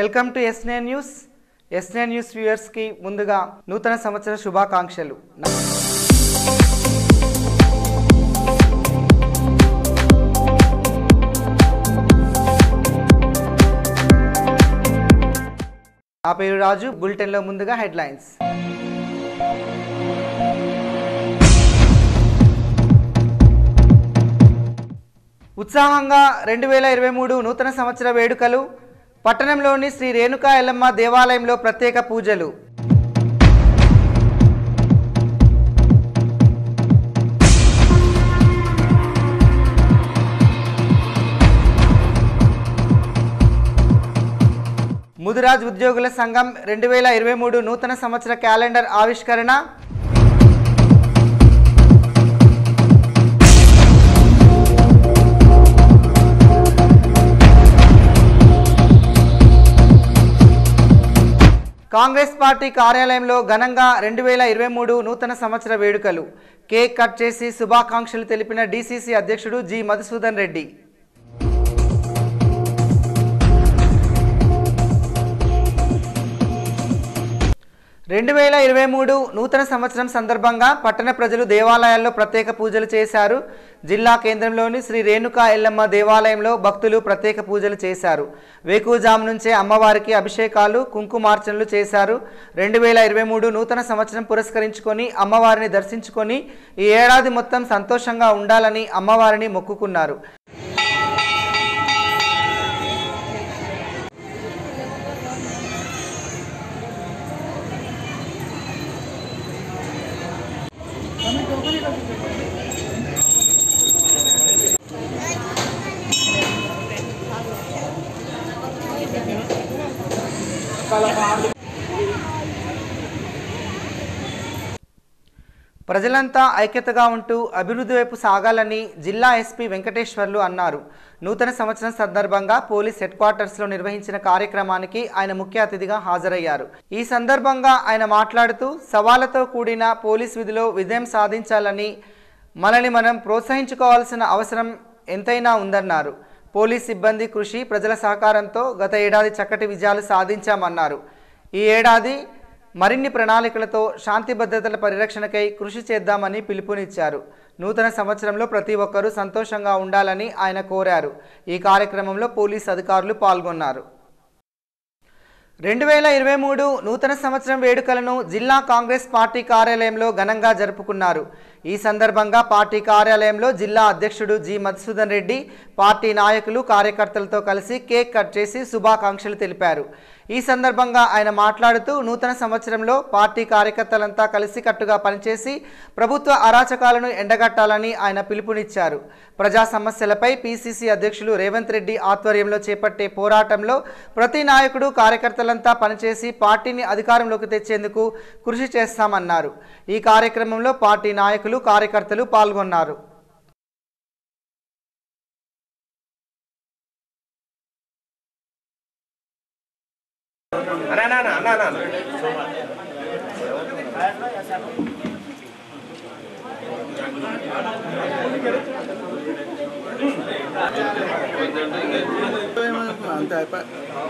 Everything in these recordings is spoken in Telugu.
వెల్కమ్ టు ఎస్నే న్యూస్ ఎస్నే న్యూస్ వ్యూయర్స్కి ముందుగా నూతన సంవత్సర శుభాకాంక్షలు నా పేరు రాజు బులెటిన్లో ముందుగా హెడ్లైన్స్ ఉత్సాహంగా రెండు వేల ఇరవై మూడు నూతన సంవత్సర వేడుకలు పట్టణంలోని శ్రీ రేణుకా ఎల్లమ్మ దేవాలయంలో ప్రత్యేక పూజలు ముదిరాజ్ ఉద్యోగుల సంఘం రెండు వేల ఇరవై మూడు నూతన సంవత్సర క్యాలెండర్ ఆవిష్కరణ కాంగ్రెస్ పార్టీ కార్యాలయంలో ఘనంగా రెండు వేల ఇరవై మూడు నూతన సంవత్సర వేడుకలు కేక్ కట్ చేసి శుభాకాంక్షలు తెలిపిన డీసీసీ అధ్యక్షుడు జి మధుసూదన్ రెడ్డి రెండు వేల ఇరవై మూడు నూతన సంవత్సరం సందర్భంగా పట్టణ ప్రజలు దేవాలయాల్లో ప్రత్యేక పూజలు చేశారు జిల్లా కేంద్రంలోని శ్రీ రేణుకా ఎల్లమ్మ దేవాలయంలో భక్తులు ప్రత్యేక పూజలు చేశారు వేకుజాము నుంచే అమ్మవారికి అభిషేకాలు కుంకుమార్చనలు చేశారు రెండు వేల ఇరవై మూడు నూతన సంవత్సరం పురస్కరించుకొని అమ్మవారిని దర్శించుకొని ఈ ఏడాది మొత్తం సంతోషంగా ఉండాలని అమ్మవారిని మొక్కుకున్నారు ప్రజలంతా ఐక్యతగా ఉంటూ అభివృద్ధి వైపు సాగాలని జిల్లా ఎస్పీ వెంకటేశ్వర్లు అన్నారు నూతన సంవత్సరం సందర్భంగా పోలీస్ హెడ్ క్వార్టర్స్లో నిర్వహించిన కార్యక్రమానికి ఆయన ముఖ్య అతిథిగా హాజరయ్యారు ఈ సందర్భంగా ఆయన మాట్లాడుతూ సవాళ్లతో కూడిన పోలీస్ విధిలో విజయం సాధించాలని మనల్ని మనం ప్రోత్సహించుకోవాల్సిన అవసరం ఎంతైనా ఉందన్నారు పోలీస్ సిబ్బంది కృషి ప్రజల సహకారంతో గత ఏడాది చక్కటి విజయాలు సాధించామన్నారు ఈ ఏడాది మరిన్ని ప్రణాళికలతో శాంతి భద్రతల పరిరక్షణకై కృషి చేద్దామని పిలుపునిచ్చారు నూతన సంవత్సరంలో ప్రతి ఒక్కరూ సంతోషంగా ఉండాలని ఆయన కోరారు ఈ కార్యక్రమంలో పోలీస్ అధికారులు పాల్గొన్నారు రెండు వేల ఇరవై మూడు నూతన సంవత్సరం వేడుకలను జిల్లా కాంగ్రెస్ పార్టీ కార్యాలయంలో ఘనంగా జరుపుకున్నారు ఈ సందర్భంగా పార్టీ కార్యాలయంలో జిల్లా అధ్యక్షుడు జి మధుసూదన్ రెడ్డి పార్టీ నాయకులు కార్యకర్తలతో కలిసి కేక్ కట్ చేసి శుభాకాంక్షలు తెలిపారు ఈ సందర్భంగా ఆయన మాట్లాడుతూ నూతన సంవత్సరంలో పార్టీ కార్యకర్తలంతా కలిసికట్టుగా పనిచేసి ప్రభుత్వ అరాచకాలను ఎండగట్టాలని ఆయన పిలుపునిచ్చారు ప్రజా సమస్యలపై పీసీసీ అధ్యక్షులు రేవంత్ రెడ్డి ఆధ్వర్యంలో చేపట్టే పోరాటంలో ప్రతి నాయకుడు కార్యకర్తలంతా పనిచేసి పార్టీని అధికారంలోకి తెచ్చేందుకు కృషి చేస్తామన్నారు ఈ కార్యక్రమంలో పార్టీ నాయకులు కార్యకర్తలు పాల్గొన్నారు అన్నా అన్నా అన్నా అన్నా అంతే అయిపోయి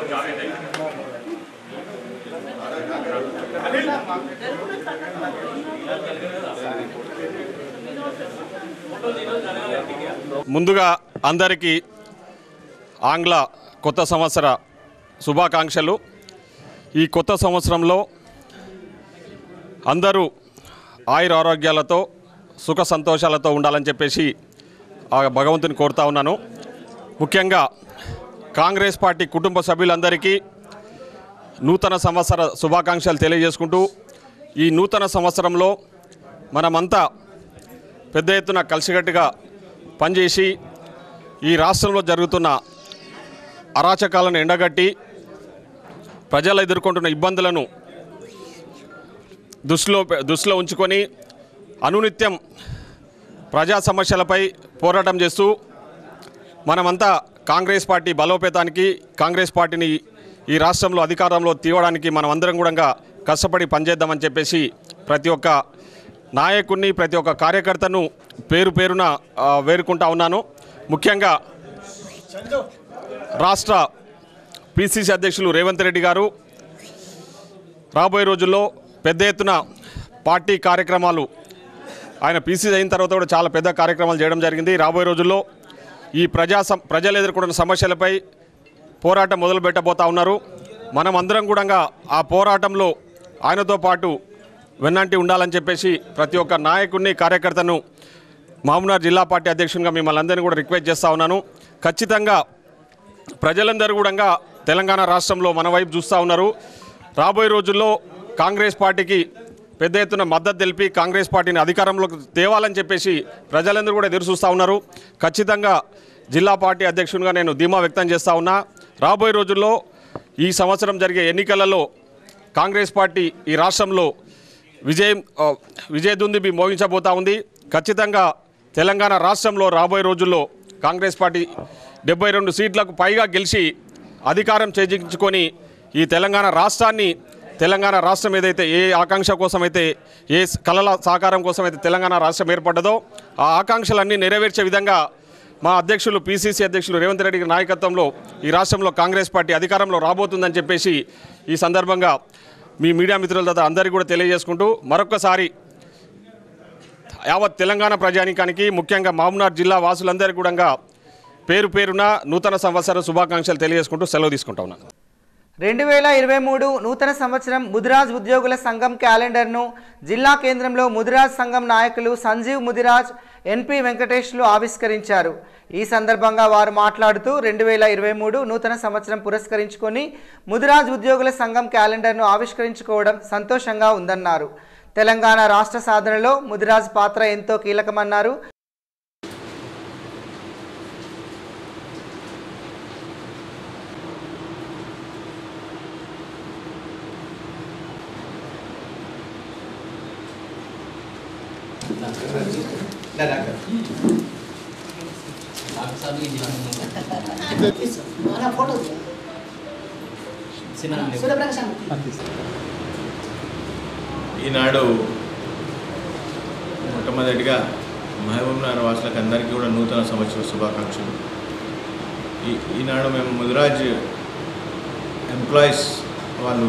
ముందుగా అందరికీ ఆంగ్ల కొత్త సంవత్సర శుభాకాంక్షలు ఈ కొత్త సంవత్సరంలో అందరూ ఆయుర ఆరోగ్యాలతో సుఖ సంతోషాలతో ఉండాలని చెప్పేసి ఆ భగవంతుని కోరుతా ఉన్నాను ముఖ్యంగా కాంగ్రెస్ పార్టీ కుటుంబ సభ్యులందరికీ నూతన సంవత్సర శుభాకాంక్షలు తెలియజేసుకుంటూ ఈ నూతన సంవత్సరంలో మనమంతా పెద్ద ఎత్తున కలిసికట్టుగా పనిచేసి ఈ రాష్ట్రంలో జరుగుతున్న అరాచకాలను ఎండగట్టి ప్రజలు ఎదుర్కొంటున్న ఇబ్బందులను దృష్టిలో పె- దృష్టిలో ఉంచుకొని అనునిత్యం ప్రజా సమస్యలపై పోరాటం చేస్తూ మనమంతా కాంగ్రెస్ పార్టీ బలోపేతానికి కాంగ్రెస్ పార్టీని ఈ రాష్ట్రంలో అధికారంలో తీయడానికి మనం అందరం కూడా కష్టపడి పనిచేద్దామని చెప్పేసి ప్రతి ఒక్క నాయకుడిని ప్రతి ఒక్క కార్యకర్తను పేరు పేరున ఆ, వేరుకుంటా ఉన్నాను ముఖ్యంగా రాష్ట్ర పిసిసి అధ్యక్షులు రేవంత్ రెడ్డి గారు రాబోయే రోజుల్లో పెద్ద ఎత్తున పార్టీ కార్యక్రమాలు ఆయన పీసీ అయిన తర్వాత కూడా చాలా పెద్ద కార్యక్రమాలు చేయడం జరిగింది రాబోయే రోజుల్లో ఈ ప్రజా సం- ప్రజలు ఎదుర్కొంటున్న సమస్యలపై పోరాటం మొదలు పెట్టబోతా ఉన్నారు మనం అందరం కూడా ఆ పోరాటంలో ఆయనతో పాటు వెన్నంటి ఉండాలని చెప్పేసి ప్రతి ఒక్క నాయకుడిని కార్యకర్తను మామూనార్ జిల్లా పార్టీ అధ్యక్షునిగా మిమ్మల్ని అందరినీ కూడా రిక్వెస్ట్ చేస్తూ ఉన్నాను ఖచ్చితంగా ప్రజలందరూ కూడా తెలంగాణ రాష్ట్రంలో మన వైపు చూస్తూ ఉన్నారు రాబోయే రోజుల్లో కాంగ్రెస్ పార్టీకి పెద్ద ఎత్తున మద్దతు తెలిపి కాంగ్రెస్ పార్టీని అధికారంలోకి తేవాలని చెప్పేసి ప్రజలందరూ కూడా ఎదురు చూస్తూ ఉన్నారు ఖచ్చితంగా జిల్లా పార్టీ అధ్యక్షునిగా నేను ధీమా వ్యక్తం చేస్తూ ఉన్నా రాబోయే రోజుల్లో ఈ సంవత్సరం జరిగే ఎన్నికలలో కాంగ్రెస్ పార్టీ ఈ రాష్ట్రంలో విజయం ఆ, విజయదుందుబి మోగించబోతా ఉంది ఖచ్చితంగా తెలంగాణ రాష్ట్రంలో రాబోయే రోజుల్లో కాంగ్రెస్ పార్టీ డెబ్బై రెండు సీట్లకు పైగా గెలిచి అధికారం చేజించుకొని ఈ తెలంగాణ రాష్ట్రాన్ని తెలంగాణ రాష్ట్రం ఏదైతే ఏ ఆకాంక్ష కోసమైతే ఏ కళల సహకారం కోసమైతే తెలంగాణ రాష్ట్రం ఏర్పడ్డదో ఆ ఆకాంక్షలన్నీ నెరవేర్చే విధంగా మా అధ్యక్షులు పిసిసి అధ్యక్షులు రేవంత్ రెడ్డి గారి నాయకత్వంలో ఈ రాష్ట్రంలో కాంగ్రెస్ పార్టీ అధికారంలో రాబోతుందని చెప్పేసి ఈ సందర్భంగా మీ మీడియా మిత్రుల ద్వారా అందరికీ కూడా తెలియజేసుకుంటూ మరొకసారి యావత్ తెలంగాణ ప్రజానికానికి ముఖ్యంగా మామూనార్ జిల్లా వాసులందరికీ కూడా పేరు పేరున నూతన సంవత్సర శుభాకాంక్షలు తెలియజేసుకుంటూ సెలవు తీసుకుంటా ఉన్నాను రెండు వేల ఇరవై మూడు నూతన సంవత్సరం ముదిరాజ్ ఉద్యోగుల సంఘం క్యాలెండర్ను జిల్లా కేంద్రంలో ముదిరాజ్ సంఘం నాయకులు సంజీవ్ ముదిరాజ్ ఎన్పి వెంకటేష్లు ఆవిష్కరించారు ఈ సందర్భంగా వారు మాట్లాడుతూ రెండు వేల ఇరవై మూడు నూతన సంవత్సరం పురస్కరించుకొని ముదిరాజ్ ఉద్యోగుల సంఘం క్యాలెండర్ను ఆవిష్కరించుకోవడం సంతోషంగా ఉందన్నారు తెలంగాణ రాష్ట్ర సాధనలో ముదిరాజ్ పాత్ర ఎంతో కీలకమన్నారు ఈనాడు మొట్టమొదటిగా మహబూబ్నగర్ వాసులకు అందరికీ కూడా నూతన సంవత్సర శుభాకాంక్షలు ఈ ఈనాడు మేము ముదిరాజ్ ఎంప్లాయీస్ వాళ్ళు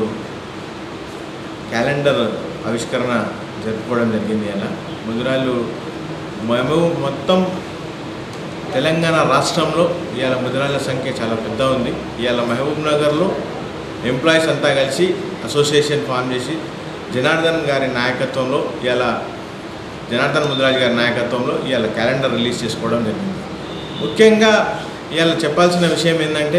క్యాలెండర్ ఆవిష్కరణ జరుపుకోవడం జరిగింది అలా ముదిరాళ్ళు మేము మొత్తం తెలంగాణ రాష్ట్రంలో ఇవాళ ముదిరాళ్ళ సంఖ్య చాలా పెద్ద ఉంది ఇవాళ మహబూబ్ నగర్లో ఎంప్లాయీస్ అంతా కలిసి అసోసియేషన్ ఫామ్ చేసి జనార్దన్ గారి నాయకత్వంలో ఇవాళ జనార్దన్ ముదిరాజ్ గారి నాయకత్వంలో ఇవాళ క్యాలెండర్ రిలీజ్ చేసుకోవడం జరిగింది ముఖ్యంగా ఇవాళ చెప్పాల్సిన విషయం ఏంటంటే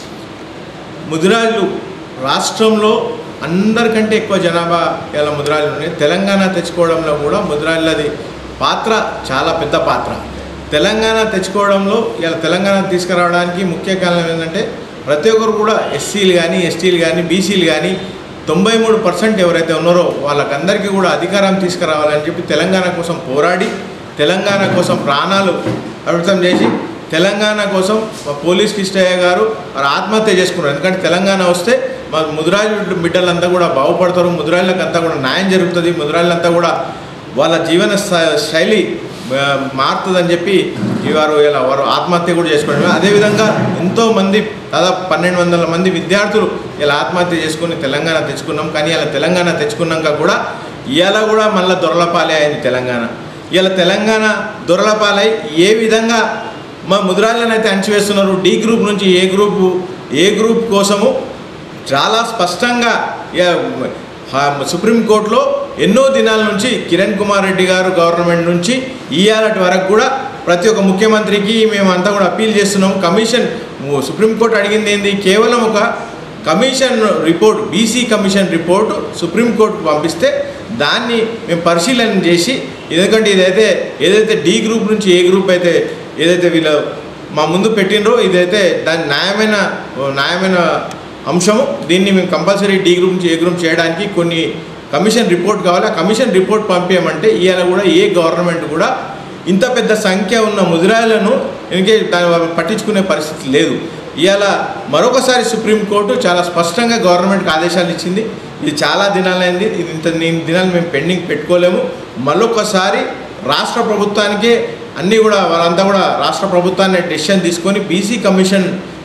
ముదిరాజులు రాష్ట్రంలో అందరికంటే ఎక్కువ జనాభా ఇలా ముదిరాజులు ఉన్నాయి తెలంగాణ తెచ్చుకోవడంలో కూడా ముదిరాజులది పాత్ర చాలా పెద్ద పాత్ర తెలంగాణ తెచ్చుకోవడంలో ఇలా తెలంగాణ తీసుకురావడానికి ముఖ్య కారణం ఏంటంటే ప్రతి ఒక్కరు కూడా ఎస్సీలు కానీ ఎస్టీలు కానీ బీసీలు కానీ తొంభై మూడు పర్సెంట్ ఎవరైతే ఉన్నారో వాళ్ళకందరికీ కూడా అధికారం తీసుకురావాలని చెప్పి తెలంగాణ కోసం పోరాడి తెలంగాణ కోసం ప్రాణాలు అర్పితం చేసి తెలంగాణ కోసం మా పోలీస్ కిష్టయ్య గారు వారు ఆత్మహత్య చేసుకున్నారు ఎందుకంటే తెలంగాణ వస్తే మా ముదిరాజు బిడ్డలంతా కూడా బాగుపడతారు ముదిరాజులకు అంతా కూడా న్యాయం జరుగుతుంది ముదిరాజులంతా కూడా వాళ్ళ జీవన శ- శైలి ఆ, మారుతుందని చెప్పి ఈ వారు ఇలా వారు ఆత్మహత్య కూడా చేసుకోవడం అదేవిధంగా ఎంతోమంది దాదాపు పన్నెండు వందల మంది విద్యార్థులు ఇలా ఆత్మహత్య చేసుకుని తెలంగాణ తెచ్చుకున్నాం కానీ ఇలా తెలంగాణ తెచ్చుకున్నాక కూడా ఇవాళ కూడా మళ్ళీ దొరలపాలే అయింది తెలంగాణ ఇలా తెలంగాణ దొరలపాలై ఏ విధంగా మా ముదిరాళ్ళని అయితే అణచివేస్తున్నారు డి గ్రూప్ నుంచి ఏ గ్రూపు ఏ గ్రూప్ కోసము చాలా స్పష్టంగా ఇక, ఆ, సుప్రీంకోర్టులో ఎన్నో దినాల నుంచి కిరణ్ కుమార్ రెడ్డి గారు గవర్నమెంట్ నుంచి ఇయ్యాలటి వరకు కూడా ప్రతి ఒక్క ముఖ్యమంత్రికి మేమంతా కూడా అప్పీల్ చేస్తున్నాం కమిషన్ సుప్రీంకోర్టు అడిగింది ఏంది కేవలం ఒక commission report BC commission report సుప్రీంకోర్టుకు పంపిస్తే దాన్ని మేము పరిశీలన చేసి ఎందుకంటే ఇదైతే ఏదైతే డి గ్రూప్ నుంచి ఏ గ్రూప్ అయితే ఏదైతే వీళ్ళు మా ముందు పెట్టినరో ఇదైతే దాని న్యాయమైన న్యాయమైన అంశము దీన్ని మేము కంపల్సరీ డి గ్రూప్ నుంచి ఏ గ్రూప్ చేయడానికి కొన్ని కమిషన్ రిపోర్ట్ కావాలి ఆ కమిషన్ రిపోర్ట్ పంపించమంటే ఇవాళ కూడా ఏ గవర్నమెంట్ కూడా ఇంత పెద్ద సంఖ్య ఉన్న ముదిరాలను ఇంకే దాని వాళ్ళు పట్టించుకునే పరిస్థితి లేదు ఇవాళ మరొకసారి సుప్రీంకోర్టు చాలా స్పష్టంగా గవర్నమెంట్కి ఆదేశాలు ఇచ్చింది ఇది చాలా దినాలైంది ఇది ఇంత నేను దినాలు మేము పెండింగ్ పెట్టుకోలేము మరొకసారి రాష్ట్ర ప్రభుత్వానికే అన్నీ కూడా వాళ్ళంతా కూడా రాష్ట్ర ప్రభుత్వాన్ని డెసిషన్ తీసుకొని బీసీ కమిషన్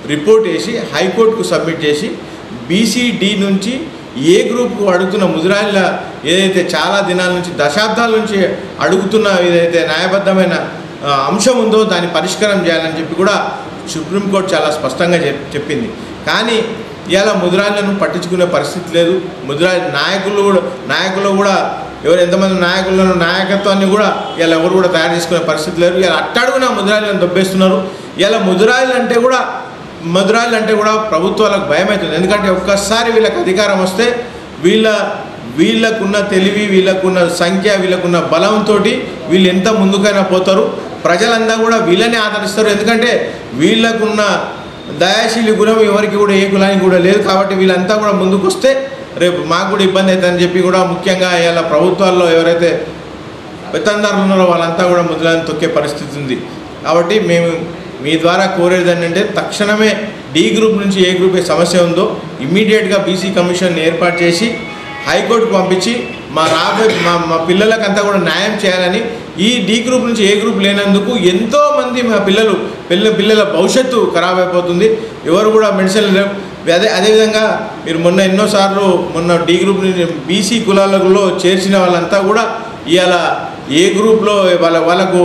రిపోర్ట్ వేసి హైకోర్టుకు సబ్మిట్ చేసి బీసీడీ నుంచి ఏ గ్రూప్కు అడుగుతున్న ముదిరాళ్ళ ఏదైతే చాలా దినాల నుంచి దశాబ్దాల నుంచి అడుగుతున్న ఏదైతే న్యాయబద్ధమైన ఆ, అంశం ఉందో దాన్ని పరిష్కారం చేయాలని చెప్పి కూడా సుప్రీంకోర్టు చాలా స్పష్టంగా చెప్ చెప్పింది కానీ ఇవాళ ముదిరాళ్ళను పట్టించుకునే పరిస్థితి లేదు ముదిరా నాయకులు కూడా నాయకులు కూడా ఎవరు ఎంతమంది నాయకులను నాయకత్వాన్ని కూడా ఇలా ఎవరు కూడా తయారు చేసుకునే పరిస్థితి లేరు ఇలా అట్టడుగున ముదిరాళ్ళని దొబ్బేస్తున్నారు ఇలా ముదిరాళ్ళు అంటే కూడా ముదిరాళ్ళు అంటే కూడా ప్రభుత్వాలకు భయం అవుతుంది ఎందుకంటే ఒక్కసారి వీళ్ళకి అధికారం వస్తే వీళ్ళ వీళ్ళకున్న తెలివి వీళ్ళకున్న సంఖ్య వీళ్ళకున్న బలంతో వీళ్ళు ఎంత ముందుకైనా పోతారు ప్రజలంతా కూడా వీళ్ళని ఆదరిస్తారు ఎందుకంటే వీళ్ళకున్న దయాశీలి గుణం ఎవరికి కూడా ఏ కులానికి కూడా లేదు కాబట్టి వీళ్ళంతా కూడా ముందుకు వస్తే రేపు మాకు కూడా ఇబ్బంది అవుతుందని చెప్పి కూడా ముఖ్యంగా ఇలా ప్రభుత్వాల్లో ఎవరైతే పెత్తందారులు ఉన్నారో వాళ్ళంతా కూడా ముద్రలను తొక్కే పరిస్థితి ఉంది కాబట్టి మేము మీ ద్వారా కోరేది ఏంటంటే తక్షణమే డి గ్రూప్ నుంచి ఏ గ్రూప్ ఏ సమస్య ఉందో ఇమ్మీడియట్గా బీసీ కమిషన్ ఏర్పాటు చేసి హైకోర్టుకు పంపించి మా రాబోయే మా మా పిల్లలకంతా కూడా న్యాయం చేయాలని ఈ డి గ్రూప్ నుంచి ఏ గ్రూప్ లేనందుకు ఎంతోమంది మా పిల్లలు పిల్ల పిల్లల భవిష్యత్తు ఖరాబ్ అయిపోతుంది ఎవరు కూడా మెడిసిన్ లేవు అదే అదేవిధంగా మీరు మొన్న ఎన్నోసార్లు మొన్న డి గ్రూప్ నుంచి బీసీ కులాలలో చేర్చిన వాళ్ళంతా కూడా ఇవాళ ఏ గ్రూప్లో వాళ్ళ వాళ్ళకు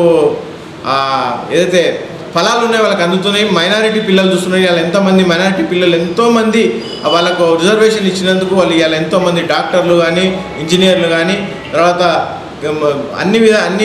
ఆ, ఏదైతే ఫలాలు ఉన్నాయి వాళ్ళకి అందుతున్నాయి మైనారిటీ పిల్లలు చూస్తున్నాయి ఇవాళ ఎంతోమంది మైనారిటీ పిల్లలు ఎంతోమంది వాళ్ళకు రిజర్వేషన్ ఇచ్చినందుకు వాళ్ళు ఇవాళ ఎంతోమంది డాక్టర్లు కానీ ఇంజనీర్లు కానీ తర్వాత ఉమ్, అన్ని విధ అన్ని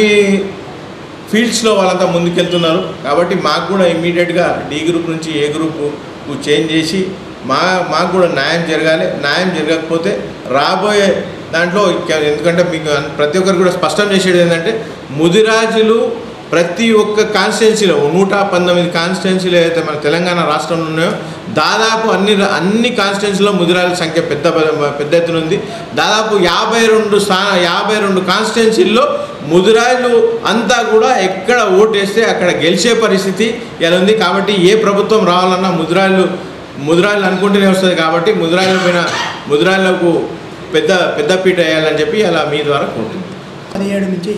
ఫీల్డ్స్లో వాళ్ళంతా ముందుకెళ్తున్నారు కాబట్టి మాకు కూడా ఇమ్మీడియట్గా డి గ్రూప్ నుంచి ఏ గ్రూప్ చేంజ్ చేసి మా మాకు కూడా న్యాయం జరగాలి న్యాయం జరగకపోతే రాబోయే దాంట్లో ఇక- ఎందుకంటే మీకు అన్- ప్రతి ఒక్కరు కూడా స్పష్టం చేసేది ఏంటంటే ముదిరాజులు ప్రతి ఒక్క కాన్స్టిట్యున్సీలో నూట పంతొమ్మిది కాన్స్టిట్యున్సీలు ఏదైతే మన తెలంగాణ రాష్ట్రంలో ఉన్నాయో దాదాపు అన్ని అన్ని కాన్స్టిట్యున్సీలో ముదిరాజుల సంఖ్య పెద్ద పెద్ద ఎత్తున ఉంది దాదాపు యాభై రెండు స్థాన యాభై రెండు కాన్స్టిట్యున్సీల్లో ముదిరాజులు అంతా కూడా ఎక్కడ ఓటేస్తే అక్కడ గెలిచే పరిస్థితి ఇలా ఉంది కాబట్టి ఏ ప్రభుత్వం రావాలన్నా ముదిరాజులు ముదిరాజులు అనుకుంటూనే వస్తుంది కాబట్టి ముదిరాజుల పైన ముదిరాజులకు పెద్ద పెద్దపీట వేయాలని చెప్పి అలా మీ ద్వారా కోరుతున్నాను పదిహేడు నుంచి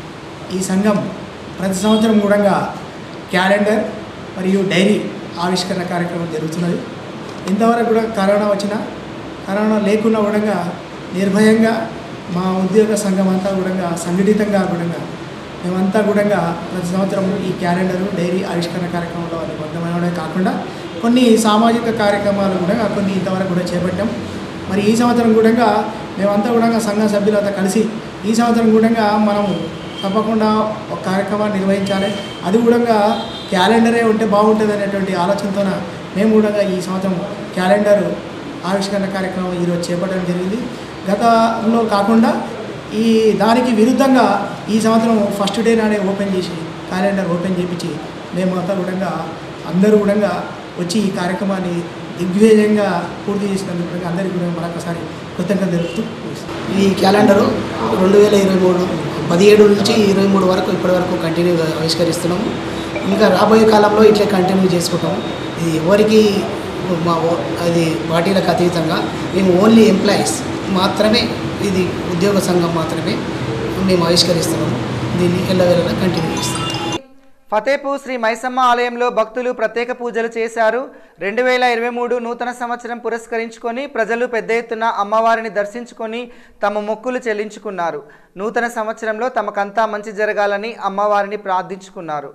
ఈ సంఘం ప్రతి సంవత్సరం కూడా క్యాలెండర్ మరియు డైరీ ఆవిష్కరణ కార్యక్రమం జరుగుతున్నది ఇంతవరకు కూడా కరోనా వచ్చినా కరోనా లేకున్నా కూడా నిర్భయంగా మా ఉద్యోగ సంఘం అంతా కూడా సంఘటితంగా కూడా మేమంతా కూడా ప్రతి సంవత్సరం ఈ క్యాలెండర్ డైరీ ఆవిష్కరణ కార్యక్రమంలో నిబద్ధమైనడే కాకుండా కొన్ని సామాజిక కార్యక్రమాలు కూడా కొన్ని ఇంతవరకు కూడా చేపట్టాం మరి ఈ సంవత్సరం కూడా మేమంతా కూడా సంఘ సభ్యులంతా కలిసి ఈ సంవత్సరం కూడా మనము తప్పకుండా ఒక కార్యక్రమాన్ని నిర్వహించాలి అది కూడా క్యాలెండరే ఉంటే బాగుంటుంది అనేటువంటి ఆలోచనతోన మేము కూడా ఈ సంవత్సరం క్యాలెండర్ ఆవిష్కరణ కార్యక్రమం ఈరోజు చేపట్టడం జరిగింది గతంలో కాకుండా ఈ దానికి విరుద్ధంగా ఈ సంవత్సరం ఫస్ట్ డే నాడే ఓపెన్ చేసి క్యాలెండర్ ఓపెన్ చేయించి మేమంతా కూడా అందరూ కూడా వచ్చి ఈ కార్యక్రమాన్ని దిగ్విజయంగా పూర్తి చేసినందుకు కూడా అందరికీ కూడా మరొకసారి కృతజ్ఞత తెలుపుతూ ముగిస్తున్నాను. ఈ క్యాలెండరు రెండు వేల ఇరవై మూడు పదిహేడు నుంచి ఇరవై మూడు వరకు ఇప్పటి వరకు కంటిన్యూగా ఆవిష్కరిస్తున్నాము ఇంకా రాబోయే కాలంలో ఇట్లే కంటిన్యూ చేసుకుంటాము ఇది ఎవరికి మా ఓ- అది పార్టీలకు అతీతంగా మేము ఓన్లీ ఎంప్లాయీస్ మాత్రమే ఇది ఉద్యోగ సంఘం మాత్రమే మేము ఆవిష్కరిస్తున్నాము దీన్ని ఎల్లవేళలా కంటిన్యూ చేస్తాం ఫతేపూర్ శ్రీ మైసమ్మ ఆలయంలో భక్తులు ప్రత్యేక పూజలు చేశారు రెండు వేల ఇరవై మూడు నూతన సంవత్సరం పురస్కరించుకొని ప్రజలు పెద్ద ఎత్తున అమ్మవారిని దర్శించుకొని తమ మొక్కులు చెల్లించుకున్నారు నూతన సంవత్సరంలో తమకంతా మంచి జరగాలని అమ్మవారిని ప్రార్థించుకున్నారు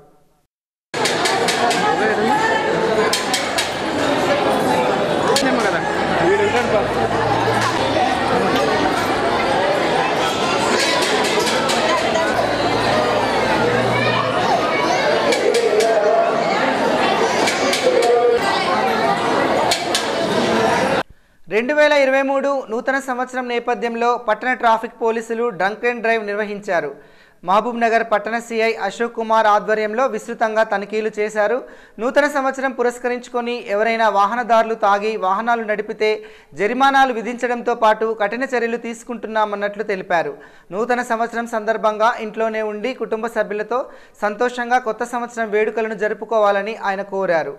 రెండు వేల ఇరవై మూడు నూతన సంవత్సరం నేపథ్యంలో పట్టణ ట్రాఫిక్ పోలీసులు డ్రంక్ అండ్ డ్రైవ్ నిర్వహించారు మహబూబ్ నగర్ పట్టణ సిఐ అశోక్ కుమార్ ఆధ్వర్యంలో విస్తృతంగా తనిఖీలు చేశారు నూతన సంవత్సరం పురస్కరించుకొని ఎవరైనా వాహనదారులు తాగి వాహనాలు నడిపితే జరిమానాలు విధించడంతో పాటు కఠిన చర్యలు తీసుకుంటున్నామన్నట్లు తెలిపారు నూతన సంవత్సరం సందర్భంగా ఇంట్లోనే ఉండి కుటుంబ సభ్యులతో సంతోషంగా కొత్త సంవత్సరం వేడుకలను జరుపుకోవాలని ఆయన కోరారు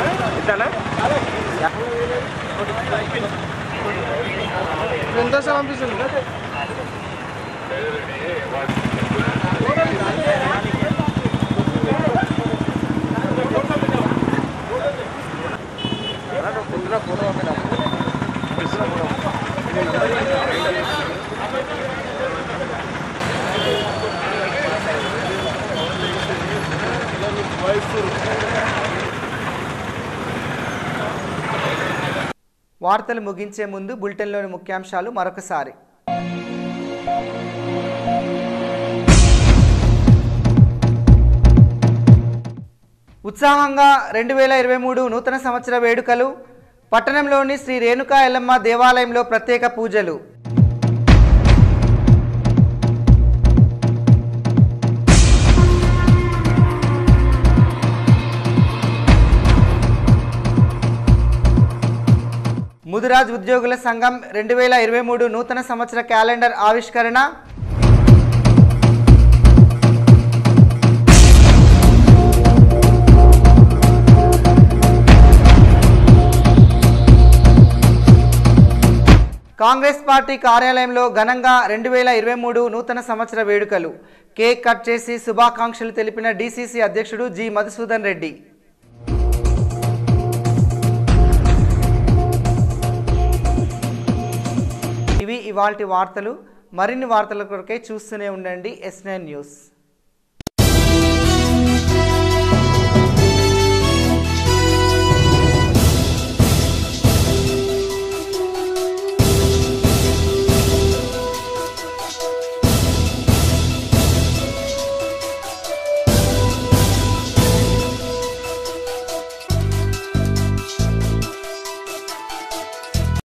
వార్తలు ముగించే ముందు బులెటిన్లోని ముఖ్యాంశాలు మరొకసారి ఉత్సాహంగా రెండు వేల ఇరవై మూడు నూతన సంవత్సర వేడుకలు పట్టణంలోని శ్రీ రేణుకా ఎల్లమ్మ దేవాలయంలో ప్రత్యేక పూజలు ముదిరాజ్ ఉద్యోగుల సంఘం రెండు వేల ఇరవై మూడు నూతన సంవత్సర క్యాలెండర్ ఆవిష్కరణ కాంగ్రెస్ పార్టీ కార్యాలయంలో ఘనంగా రెండు వేల ఇరవై మూడు నూతన సంవత్సర వేడుకలు కేక్ కట్ చేసి శుభాకాంక్షలు తెలిపిన డీసీసీ అధ్యక్షుడు జి మధుసూదన్ రెడ్డి ఇవి ఇవాల్టి వార్తలు మరిన్ని వార్తల కొరకై చూస్తూనే ఉండండి ఎస్ న్యూస్